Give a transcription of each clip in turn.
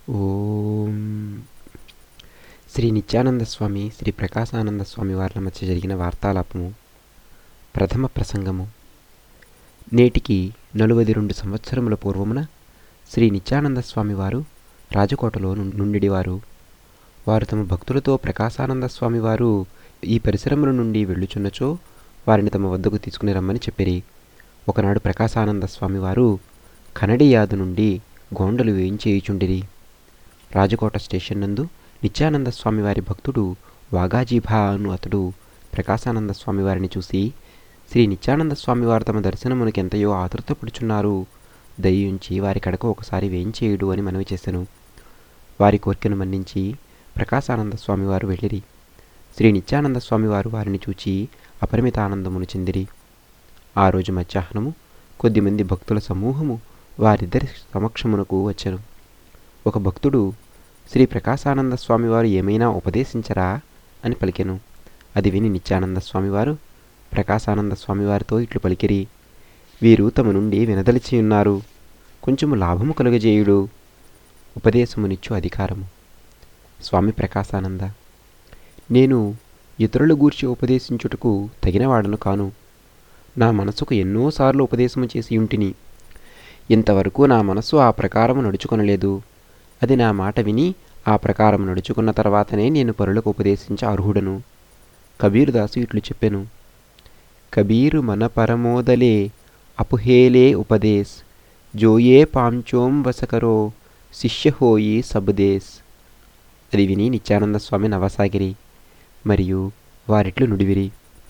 ఓం శ్రీ నిత్యానంద స్వామి శ్రీ ప్రకాశానంద స్వామి వార్ల మధ్య జరిగిన వార్తాలాపము ప్రథమ ప్రసంగము నేటికి నలువది రెండు సంవత్సరముల పూర్వమున శ్రీ నిత్యానంద స్వామి వారు రాజకోటలో నుండివారు వారు తమ భక్తులతో ప్రకాశానంద స్వామి వారు ఈ పరిసరముల నుండి వెళ్ళుచున్నచో వారిని తమ వద్దకు తీసుకుని రమ్మని చెప్పిరి ఒకనాడు ప్రకాశానంద స్వామి వారు కనడియాదు నుండి గోండలు వేయించేయుచుండిరి రాజకోట స్టేషన్ నందు నిత్యానంద స్వామి వారి భక్తుడు వాగాజీభా అను అతడు ప్రకాశానంద స్వామి వారిని చూసి శ్రీ నిత్యానంద స్వామి వారు తమ దర్శనమునకు ఎంతయో ఆతృతపడుచున్నారు దయ్యుంచి వారి కడకు ఒకసారి వేయించేయుడు అని మనవి చేశాను వారి కోరికను మన్నించి ప్రకాశానంద స్వామి వారు వెళ్ళిరి శ్రీ నిత్యానంద స్వామి వారు వారిని చూచి అపరిమిత ఆనందమును చెందిరి ఆ రోజు మధ్యాహ్నము కొద్దిమంది భక్తుల సమూహము వారిద్దరి సమక్షమునకు వచ్చెను ఒక భక్తుడు శ్రీ ప్రకాశానంద స్వామివారు ఏమైనా ఉపదేశించరా అని పలికెను అది విని నిత్యానంద స్వామివారు ప్రకాశానంద స్వామివారితో ఇట్లు పలికిరి వీరు తమ నుండి వినదలిచి ఉన్నారు కొంచెము లాభము కలుగజేయుడు ఉపదేశమునిచ్చు అధికారము స్వామి ప్రకాశానంద నేను ఇతరుల గూర్చి ఉపదేశించుటకు తగినవాడను కాను నా మనసుకు ఎన్నోసార్లు ఉపదేశము చేసి ఉంటిని ఇంతవరకు నా మనస్సు ఆ ప్రకారము నడుచుకొనలేదు అది నా మాట విని ఆ ప్రకారం నడుచుకున్న తర్వాతనే నేను పరులకు ఉపదేశించ అర్హుడను కబీర్ దాసు ఇట్లు చెప్పెను కబీరు మన పరమోదలే అపుహేలే ఉపదేశ్ జోయే పాంచోం వసకరో శిష్యహోయి సబుదేశ్ అది విని నిత్యానంద స్వామి నవసాగిరి మరియు వారిట్లు నుడివిరి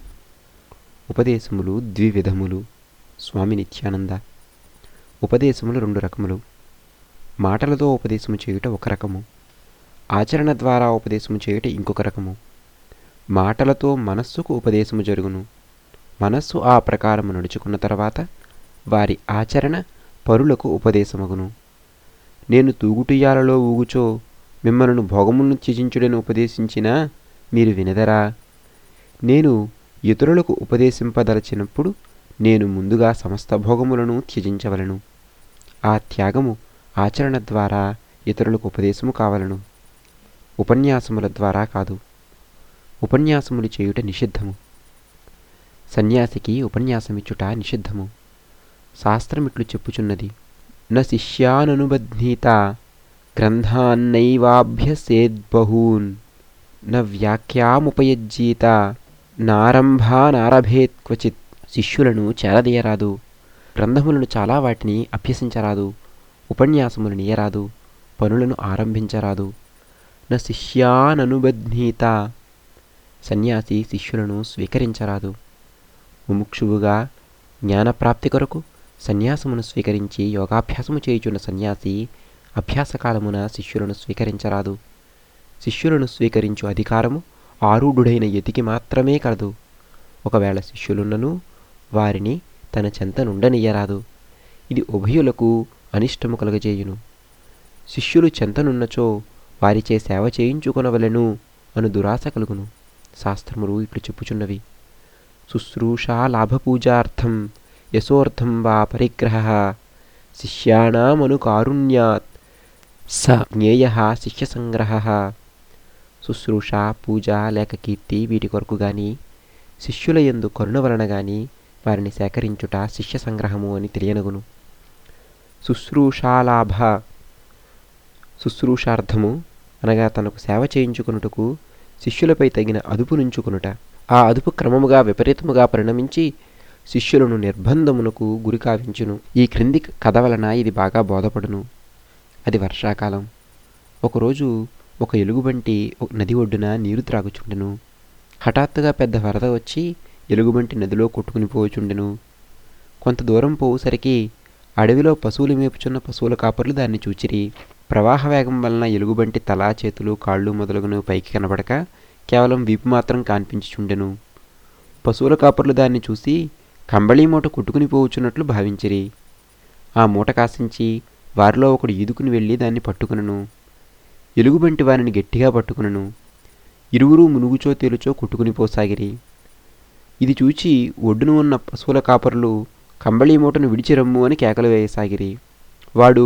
ఉపదేశములు ద్వివిధములు స్వామి నిత్యానంద ఉపదేశములు రెండు రకములు మాటలతో ఉపదేశము చేయుట ఒక రకము ఆచరణ ద్వారా ఉపదేశము చేయుట ఇంకొక రకము మాటలతో మనస్సుకు ఉపదేశము జరుగును మనస్సు ఆ ప్రకారము నడుచుకున్న తర్వాత వారి ఆచరణ పరులకు ఉపదేశమగును నేను తూగుటుయాలలో ఊగుచో మిమ్మలను భోగమును త్యజించుడని ఉపదేశించినా మీరు వినదరా నేను ఇతరులకు ఉపదేశింపదలచినప్పుడు నేను ముందుగా సమస్త భోగములను త్యజించవలను ఆ త్యాగము ఆచరణ ద్వారా ఇతరులకు ఉపదేశము కావలను ఉపన్యాసముల ద్వారా కాదు ఉపన్యాసములు చేయుట నిషిద్ధము సన్యాసికి ఉపన్యాసమిచ్చుట నిషిద్ధము శాస్త్రమిట్లు చెప్పుచున్నది న శిష్యాననుబధ్నీత గ్రంథాన్నైవాభ్యసేద్బహూన్ న వ్యాఖ్యాముపయజ్జీత నారంభానారభేత్ క్వచిత్ శిష్యులను చేరదీయరాదు గ్రంథములను చాలా వాటిని అభ్యసించరాదు ఉపన్యాసములు నీయరాదు పనులను ఆరంభించరాదు న శిష్యాననుబధ్నీత సన్యాసి శిష్యులను స్వీకరించరాదు ముముక్షువుగా జ్ఞానప్రాప్తి కొరకు సన్యాసమును స్వీకరించి యోగాభ్యాసము చేయుచున్న సన్యాసి అభ్యాసకాలమున శిష్యులను స్వీకరించరాదు శిష్యులను స్వీకరించు అధికారము ఆరూఢుడైన యతికి మాత్రమే కలదు ఒకవేళ శిష్యులున్నను వారిని తన చెంత నుండనియ్యరాదు ఇది ఉభయులకు అనిష్టము కలుగజేయును శిష్యులు చెంతనున్నచో వారిచే సేవ చేయించుకొనవలెను అను దురాశ కలుగును శాస్త్రములు ఇట్లు చెప్పుచున్నవి శుశ్రూషా లాభపూజార్థం యశోర్థం వా పరిగ్రహ శిష్యాణమను కారుణ్యాత్ స జ్ఞేయ శిష్యసంగ్రహ శుశ్రూష పూజ లేక కీర్తి వీటి కొరకు గాని శిష్యుల యందు కరుణ వలన గాని వారిని సేకరించుట శిష్య సంగ్రహము అని తెలియనగును శుశ్రూషాలాభ శుశ్రూషార్థము అనగా తనకు సేవ చేయించుకున్నటకు శిష్యులపై తగిన అదుపు నుంచుకునుట ఆ అదుపు క్రమముగా విపరీతముగా పరిణమించి శిష్యులను నిర్బంధమునకు గురి కావించును ఈ క్రింది కథ వలన ఇది బాగా బోధపడును అది వర్షాకాలం ఒకరోజు ఒక ఎలుగుబంటి నది ఒడ్డున నీరు త్రాగుచుండెను హఠాత్తుగా పెద్ద వరద వచ్చి ఎలుగుబంటి నదిలో కొట్టుకుని పోచుండెను కొంత దూరం పోవుసరికి అడవిలో పశువులు మేపుచున్న పశువుల కాపర్లు దాన్ని చూచిరి ప్రవాహ వేగం వలన ఎలుగుబంటి తల చేతులు కాళ్ళు మొదలగును పైకి కనబడక కేవలం వీపు మాత్రం కాన్పించుచుండెను పశువుల కాపర్లు దాన్ని చూసి కంబళీ మూట కొట్టుకుని పోవచ్చున్నట్లు భావించిరి ఆ మూట కాసించి వారిలో ఒకడు ఈదుకుని వెళ్ళి దాన్ని పట్టుకునను ఎలుగుబంటి వారిని గట్టిగా పట్టుకునను ఇరువురు మునుగుచో తేలుచో కొట్టుకుని పోసాగిరి ఇది చూచి ఒడ్డున ఉన్న పశువుల కాపరులు కంబళీ మూటను విడిచిరమ్ము అని కేకలు వేయసాగిరి వాడు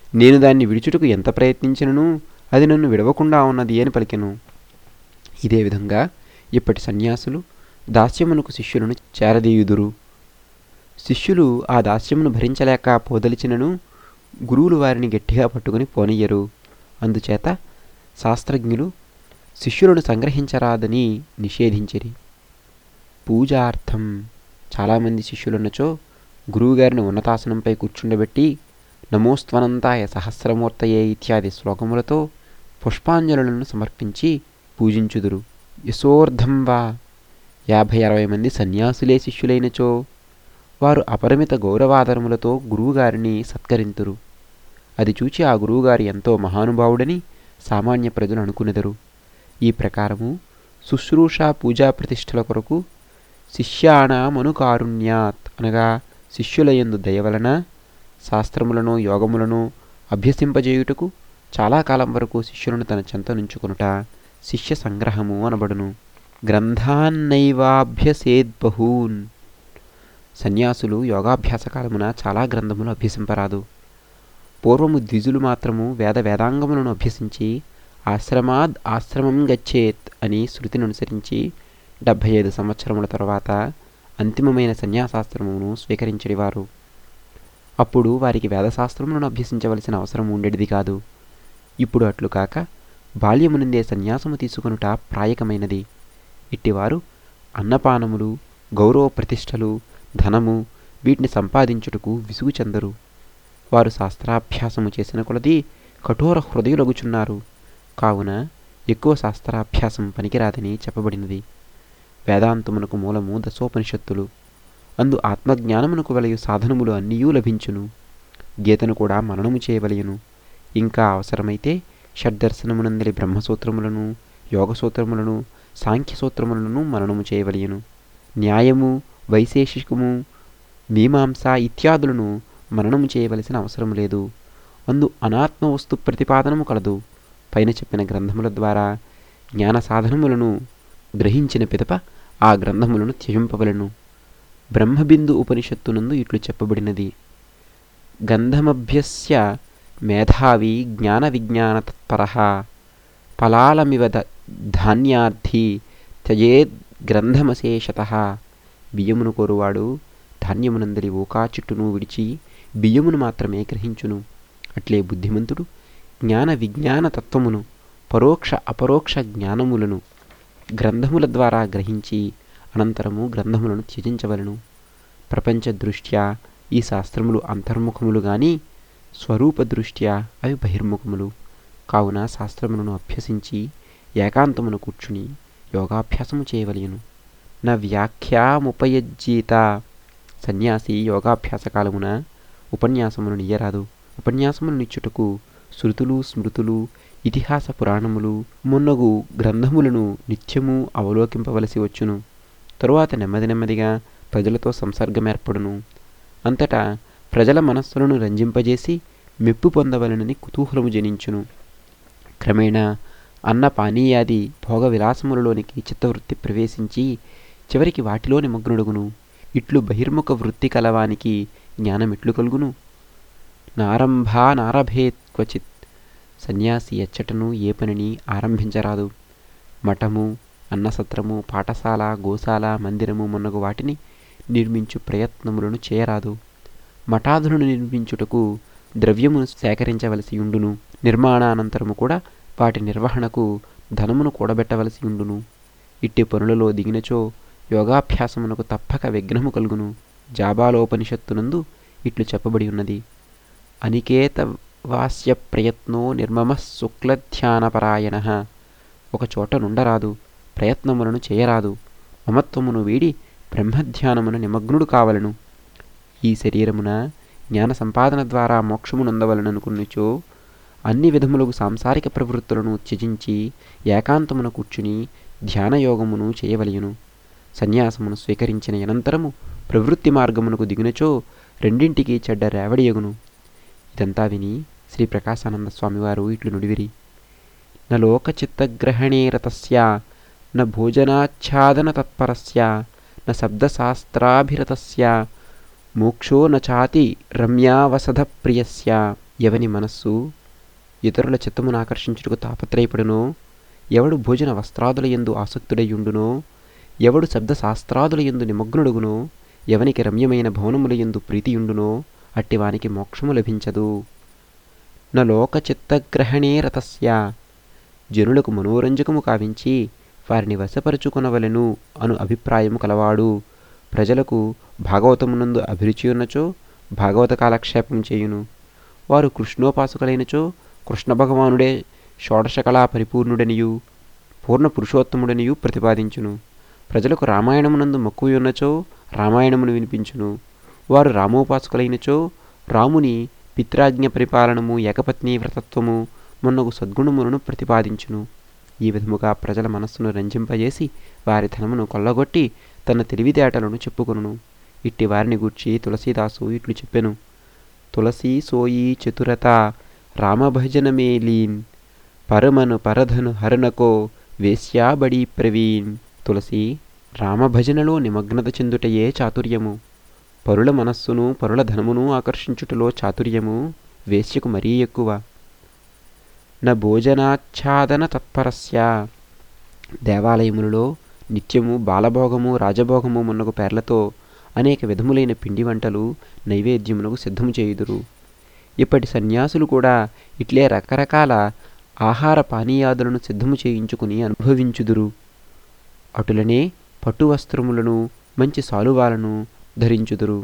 నేను దాన్ని విడుచుటకు ఎంత ప్రయత్నించినను అది నన్ను విడవకుండా ఉన్నది అని పలికెను ఇదే విధంగా ఇప్పటి సన్యాసులు దాస్యమునకు శిష్యులను చేరదీయుదురు శిష్యులు ఆ దాస్యమును భరించలేక పోదలిచినను గురువులు వారిని గట్టిగా పట్టుకుని పోనీయరు అందుచేత శాస్త్రజ్ఞులు శిష్యులను సంగ్రహించరాదని నిషేధించిరి పూజార్థం చాలామంది శిష్యులున్నచో గురువుగారిని ఉన్నతాసనంపై కూర్చుండబెట్టి నమోస్త్వనంతాయ సహస్రమూర్తయే ఇత్యాది శ్లోకములతో పుష్పాంజలులను సమర్పించి పూజించుదురు యశోర్ధం వా యాభై అరవై మంది సన్యాసులే శిష్యులైనచో వారు అపరిమిత గౌరవాదరములతో గురువుగారిని సత్కరింతురు అది చూచి ఆ గురువుగారు ఎంతో మహానుభావుడని సామాన్య ప్రజలు అనుకునెదరు ఈ ప్రకారము శుశ్రూష పూజా ప్రతిష్టల కొరకు శిష్యాణమనుకారుణ్యాత్ అనగా శిష్యులయందు దయవలన శాస్త్రములను యోగములను అభ్యసింపజేయుటకు చాలా కాలం వరకు శిష్యులను తన చెంత నుంచుకొనుట శిష్య సంగ్రహము అనబడును గ్రంథాన్నైవాభ్యసేద్బహూన్ సన్యాసులు యోగాభ్యాస కాలమున చాలా గ్రంథములు అభ్యసింపరాదు పూర్వము ద్విజులు మాత్రము వేద వేదాంగములను అభ్యసించి ఆశ్రమాద్ ఆశ్రమం గచ్చేత్ అని శృతిని అనుసరించి డెబ్భై ఐదు సంవత్సరముల తర్వాత అంతిమమైన సన్యాసాస్త్రమును స్వీకరించడివారు అప్పుడు వారికి వేదశాస్త్రములను అభ్యసించవలసిన అవసరం ఉండేది కాదు ఇప్పుడు అట్లు కాక బాల్యము నుండే సన్యాసము తీసుకొనుట ప్రాయకమైనది ఇట్టివారు అన్నపానములు గౌరవ ప్రతిష్టలు ధనము వీటిని సంపాదించుటకు విసుగు చెందరు వారు శాస్త్రాభ్యాసము చేసిన కొలది కఠోర హృదయులగుచున్నారు కావున ఎక్కువ శాస్త్రాభ్యాసం పనికిరాదని చెప్పబడినది వేదాంతమునకు మూలము దశోపనిషత్తులు అందు ఆత్మజ్ఞానమునకు వలయు సాధనములు అన్నీయూ లభించును గీతను కూడా మననము చేయవలయును ఇంకా అవసరమైతే షడ్దర్శనమునందలి బ్రహ్మసూత్రములను యోగసూత్రములను సాంఖ్యసూత్రములను మననము చేయవలయును న్యాయము వైశేషికము మీమాంస ఇత్యాదులను మననము చేయవలసిన అవసరం లేదు అందు అనాత్మ వస్తు ప్రతిపాదనము కలదు పైన చెప్పిన గ్రంథముల ద్వారా జ్ఞాన సాధనములను గ్రహించిన పిదప ఆ గ్రంథములను త్యజింపవలను బ్రహ్మబిందు ఉపనిషత్తునందు ఇట్లు చెప్పబడినది గంధమభ్యస్య మేధావి జ్ఞాన విజ్ఞాన తత్పర ఫలాలమివ ధాన్యార్థి త్యజేద్ గ్రంథమశేషత బియ్యమును కోరువాడు ధాన్యమునందలి ఓకా చెట్టును విడిచి బియ్యమును మాత్రమే గ్రహించును అట్లే బుద్ధిమంతుడు జ్ఞాన విజ్ఞాన తత్వమును పరోక్ష అపరోక్ష జ్ఞానములను గ్రంథముల ద్వారా గ్రహించి అనంతరము గ్రంథములను త్యజించవలను ప్రపంచ దృష్ట్యా ఈ శాస్త్రములు అంతర్ముఖములు గాని స్వరూప దృష్ట్యా అవి బహిర్ముఖములు కావున శాస్త్రములను అభ్యసించి ఏకాంతమును కూర్చుని యోగాభ్యాసము చేయవలయను నా వ్యాఖ్యాముపయజ్జీత సన్యాసి యోగాభ్యాస కాలమున ఉపన్యాసమును నియ్యరాదు ఉపన్యాసములు నిచ్చుటకు శృతులు స్మృతులు ఇతిహాస పురాణములు మున్నగు గ్రంథములను నిత్యము అవలోకింపవలసి వచ్చును తరువాత నెమ్మది నెమ్మదిగా ప్రజలతో సంసర్గం ఏర్పడును అంతటా ప్రజల మనస్సులను రంజింపజేసి మెప్పు పొందవలనని కుతూహలము జనించును క్రమేణా అన్న పానీయాది భోగ విలాసములలోనికి చిత్తవృత్తి ప్రవేశించి చివరికి వాటిలో నిమగ్నుడుగును ఇట్లు బహిర్ముఖ వృత్తి కలవానికి జ్ఞానమిట్లు కలుగును నారంభా నారభేత్ క్వచిత్ సన్యాసి ఎచ్చటను ఏ పనిని ఆరంభించరాదు మఠము అన్నసత్రము పాఠశాల గోశాల మందిరము మొన్నగు వాటిని నిర్మించు ప్రయత్నములను చేయరాదు మఠాదులను నిర్మించుటకు ద్రవ్యమును సేకరించవలసి ఉండును నిర్మాణానంతరము కూడా వాటి నిర్వహణకు ధనమును కూడబెట్టవలసి ఉండును ఇట్టి పనులలో దిగినచో యోగాభ్యాసమునకు తప్పక విఘ్నము కలుగును జాబాలోపనిషత్తునందు ఇట్లు చెప్పబడి ఉన్నది అనికేత వాస్య ప్రయత్నో నిర్మమ శుక్లధ్యానపరాయణ ఒక చోట నుండరాదు ప్రయత్నములను చేయరాదు మమత్వమును వీడి బ్రహ్మధ్యానమున నిమగ్నుడు కావలను ఈ శరీరమున జ్ఞాన సంపాదన ద్వారా మోక్షమునందవలననుకున్నచో అన్ని విధములకు సాంసారిక ప్రవృత్తులను త్యజించి ఏకాంతమున కూర్చుని ధ్యానయోగమును చేయవలయును సన్యాసమును స్వీకరించిన అనంతరము ప్రవృత్తి మార్గమునకు దిగినచో రెండింటికి చెడ్డ రేవడియగును ఇదంతా విని శ్రీ ప్రకాశానంద స్వామివారు ఇట్లు నుడివిరి న లోకచిత్తగ్రహణే రతస్య న భోజనాచ్ఛాదన తత్పరస్య న శబ్దశాస్త్రాభిరతస్య మోక్షో న చాతి రమ్యావసధ ప్రియస్య ఎవని మనస్సు ఇతరుల చిత్తమును ఆకర్షించుటకు తాపత్రయపడునో ఎవడు భోజన వస్త్రాదుల యందు ఆసక్తుడయ్యుండునో ఎవడు శబ్ద శాస్త్రాదుల యందు నిమగ్నుడుగునో ఎవనికి రమ్యమైన భవనముల యందు ప్రీతియుండునో అట్టివానికి మోక్షము లభించదు న లోక చిత్తగ్రహణే రతస్య జనులకు మనోరంజకము కావించి వారిని వశపరుచుకొనవలెను అను అభిప్రాయము కలవాడు ప్రజలకు భాగవతమునందు అభిరుచి ఉన్నచో భాగవత కాలక్షేపం చేయును వారు కృష్ణోపాసకులైనచో కృష్ణ భగవానుడే షోడశకళా పరిపూర్ణుడనియు పూర్ణ పురుషోత్తముడనియు ప్రతిపాదించును ప్రజలకు రామాయణమునందు మక్కువ ఉన్నచో రామాయణమును వినిపించును వారు రామోపాసకులైనచో రాముని పిత్రాజ్ఞ పరిపాలనము ఏకపత్ని వ్రతత్వము మొన్నగు సద్గుణములను ప్రతిపాదించును ఈ విధముగా ప్రజల మనస్సును రంజింపజేసి వారి ధనమును కొల్లగొట్టి తన తెలివితేటలను చెప్పుకొనును ఇట్టి వారిని గూర్చి తులసీదాసు ఇట్లు చెప్పెను తులసీ సోయి చతురత రామభజనమేలీన్ పరమను పరధను హరణకో వేశ్యాబడి ప్రవీణ్ తులసి రామభజనలో నిమగ్నత చెందుటయే చాతుర్యము పరుల మనస్సును పరుల ధనమును ఆకర్షించుటలో చాతుర్యము వేశ్యకు మరీ ఎక్కువ న భోజనాచ్ఛాదన తత్పరస్య దేవాలయములలో నిత్యము బాలభోగము రాజభోగము మున్నగు పేర్లతో అనేక విధములైన పిండి వంటలు నైవేద్యమునకు సిద్ధము చేయుదురు ఇప్పటి సన్యాసులు కూడా ఇట్లే రకరకాల ఆహార పానీయాదులను సిద్ధము చేయించుకుని అనుభవించుదురు అటులనే పట్టు వస్త్రములను మంచి సాలువాలను ధరించుదురు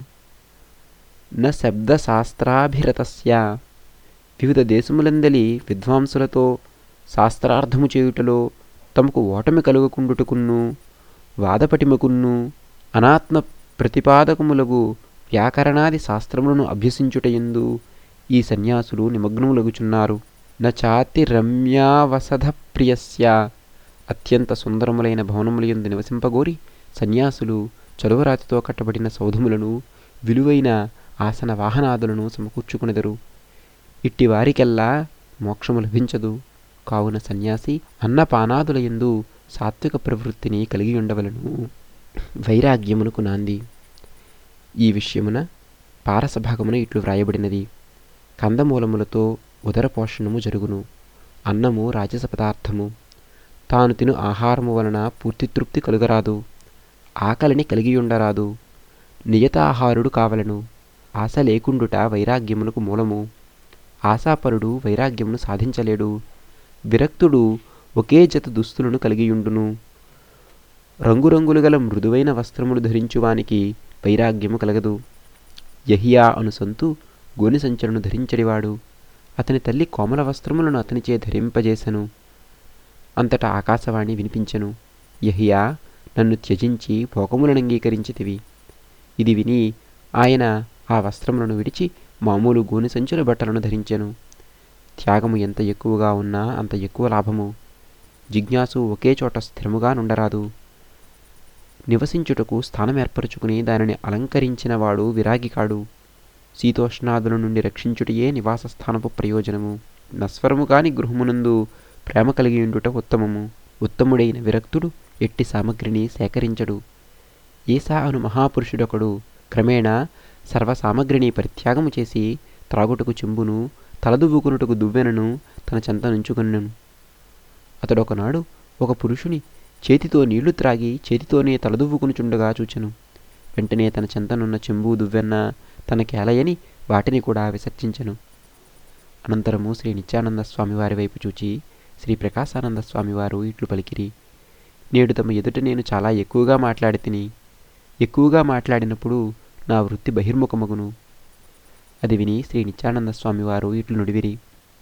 న శబ్దశాస్త్రాభిరతస్య వివిధ దేశములందలి విద్వాంసులతో శాస్త్రార్థము చేయుటలో తమకు ఓటమి కలుగకుండుటకును వాదపటిమకును అనాత్మ ప్రతిపాదకములగు వ్యాకరణాది శాస్త్రములను అభ్యసించుటయందు ఈ సన్యాసులు నిమగ్నములగుచున్నారు నచాతి రమ్యావసధ ప్రియస్య అత్యంత సుందరములైన భవనములయందు నివసింపగోరి సన్యాసులు చలువరాతితో కట్టబడిన సౌధములను విలువైన ఆసన వాహనాదులను సమకూర్చుకునెదరు ఇట్టి వారికెల్లా మోక్షము లభించదు కావున సన్యాసి అన్నపానాదుల యందు సాత్విక ప్రవృత్తిని కలిగి ఉండవలను వైరాగ్యమునకు నాంది ఈ విషయమున పారసభాగమున ఇట్లు వ్రాయబడినది కందమూలములతో ఉదర పోషణము జరుగును అన్నము రాజస పదార్థము తాను తిను ఆహారము వలన పూర్తి తృప్తి కలుగరాదు ఆకలిని కలిగి ఉండరాదు నియతాహారుడు కావలను ఆశ లేకుండుట వైరాగ్యమునకు మూలము ఆశాపరుడు వైరాగ్యమును సాధించలేడు విరక్తుడు ఒకే జత దుస్తులను కలిగియుండును రంగురంగులు గల మృదువైన వస్త్రములు ధరించువానికి వైరాగ్యము కలగదు యహియా అను సంతు గోని సంచలను ధరించడివాడు అతని తల్లి కోమల వస్త్రములను అతనిచే ధరింపజేసెను అంతటా ఆకాశవాణి వినిపించెను యహియా నన్ను త్యజించి భోగములను అంగీకరించితివి ఇది విని ఆయన ఆ వస్త్రములను విడిచి మామూలు గోని సంచుల బట్టలను ధరించెను త్యాగము ఎంత ఎక్కువగా ఉన్నా అంత ఎక్కువ లాభము జిజ్ఞాసు ఒకే చోట స్థిరముగా నుండరాదు నివసించుటకు స్థానం ఏర్పరచుకుని దానిని అలంకరించిన వాడు విరాగి కాడు శీతోష్ణాదుల నుండి రక్షించుటయే నివాస స్థానపు ప్రయోజనము నస్వరము కాని గృహమునందు ప్రేమ కలిగి ఉండుట ఉత్తమము ఉత్తముడైన విరక్తుడు ఎట్టి సామగ్రిని సేకరించడు ఈసా అను మహాపురుషుడొకడు క్రమేణా సర్వసామగ్రిని పరిత్యాగము చేసి త్రాగుటకు చెంబును తలదువ్వుకునుటకు దువ్వెనను తన చెంత నుంచుకొనెను అతడొకనాడు ఒక పురుషుని చేతితో నీళ్లు త్రాగి చేతితోనే తలదువ్వుకునుచుండగా చూచెను వెంటనే తన చెంతనున్న చెంబు దువ్వెన్న తనకేలయని వాటిని కూడా విసర్జించెను అనంతరము శ్రీ నిత్యానంద స్వామివారి వైపు చూచి శ్రీ ప్రకాశానంద స్వామివారు ఇట్లు పలికిరి నేడు తమ ఎదుట నేను చాలా ఎక్కువగా మాట్లాడి తిని ఎక్కువగా మాట్లాడినప్పుడు నా వృత్తి బహిర్ముఖమగును అది విని శ్రీ నిత్యానంద స్వామివారు ఇట్లు నుడివిరి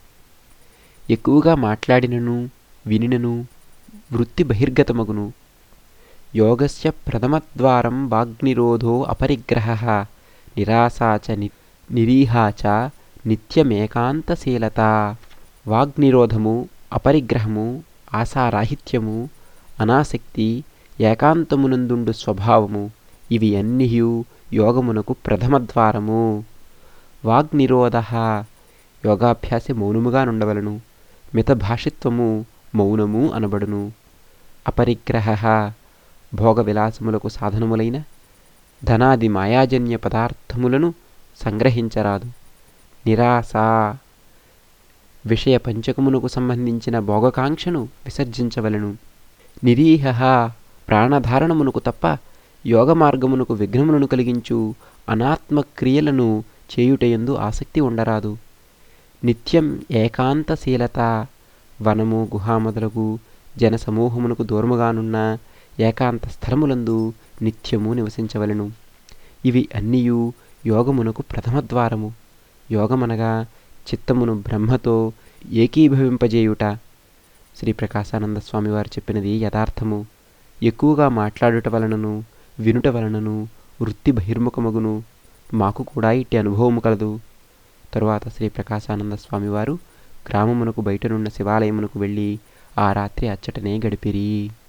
ఎక్కువగా మాట్లాడినను వినినను వృత్తి బహిర్గతమగును యోగస్య ప్రథమద్వారం వాగ్నిరోధో అపరిగ్రహ నిరాశా చ ని నిరీహా చ నిత్యమేకాంతశీలత వాగ్నిరోధము అపరిగ్రహము ఆశారాహిత్యము అనాసక్తి ఏకాంతమునందుండు స్వభావము ఇవి అన్నియు యోగమునకు ప్రథమద్వారము వాగ్నిరోధ యోగాభ్యాసి మౌనముగా నుండవలను మితభాషిత్వము మౌనము అనబడును అపరిగ్రహ భోగ విలాసములకు సాధనములైన ధనాది మాయాజన్య పదార్థములను సంగ్రహించరాదు నిరాశ విషయ పంచకమునకు సంబంధించిన భోగకాంక్షను విసర్జించవలను నిరీహ ప్రాణధారణమునకు తప్ప యోగ మార్గమునకు విఘ్నములను కలిగించు అనాత్మ క్రియలను చేయుటయందు ఆసక్తి ఉండరాదు నిత్యం ఏకాంతశీలత వనము గుహ మొదలగు జనసమూహమునకు దూరముగానున్న ఏకాంత స్థలములందు నిత్యము నివసించవలెను ఇవి అన్నియు యోగమునకు ప్రథమ ద్వారము యోగమనగా చిత్తమును బ్రహ్మతో ఏకీభవింపజేయుట శ్రీ ప్రకాశానంద స్వామి వారు చెప్పినది యథార్థము ఎక్కువగా మాట్లాడుట వలనను వినుట వలనను వృత్తి బహిర్ముఖమగును మాకు కూడా ఇట్టి అనుభవము కలదు తరువాత శ్రీ ప్రకాశానంద స్వామివారు గ్రామమునకు బయటనున్న శివాలయమునకు వెళ్ళి ఆ రాత్రి అచ్చటనే గడిపిరి